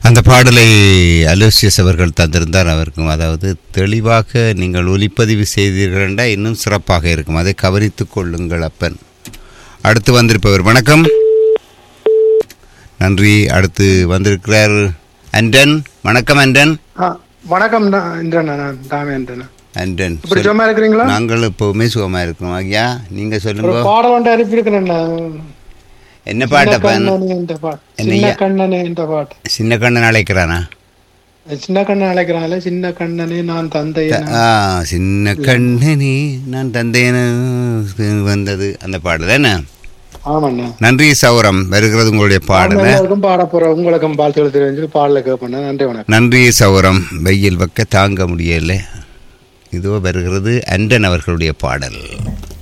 அந்த பாடலை அலோசியஸ் அவர்கள் தந்திருந்தார் அவருக்கும் அதாவது தெளிவாக நீங்கள் ஒலிப்பதிவு செய்தீர்கள் என்றால் இன்னும் சிறப்பாக இருக்கும் அதை கவனித்துக் கொள்ளுங்கள் அப்பன் அடுத்து வந்திருப்பவர் வணக்கம் நன்றி அடுத்து வந்திருக்கிறார் அண்டன் வணக்கம் அண்டன் ஆ, வணக்கம் தான் இந்திரன் நான் தாமேந்திரன் அண்டன் இப்படி சும்மா இருக்கிறீங்களா நாங்கள் எப்பவுமே சுகமா இருக்கிறோம் ஐயா நீங்க ஒரு சொல்லுங்க பாடல் ஒன்று அனுப்பி இருக்கிறேன் என்ன பாட்டப்பன் என்ற பாட்டு என்ன சின்ன ஐயா? கண்ணனே என்ற பாட்டு சின்ன கண்ணன் அழைக்கிறானா சின்ன கண்ணன் அழைக்கிறாங்களே சின்ன கண்ணனே நான் தந்தை ஆ சின்ன கண்ணனே நான் தந்தேன வந்தது அந்த பாடல் என்ன ஆமாண்ணா நன்றி சௌரம் வருகிறது உங்களுடைய பாடல எல்லாருக்கும் பாட போற உங்களுக்கும் வாழ்த்துக்கள் தெரிஞ்சு பாடல கேட்பேன் நன்றி வணக்கம் நன்றி சௌரம் வெயில் வைக்க தாங்க முடியல இதோ வருகிறது அண்டன் அவர்களுடைய பாடல்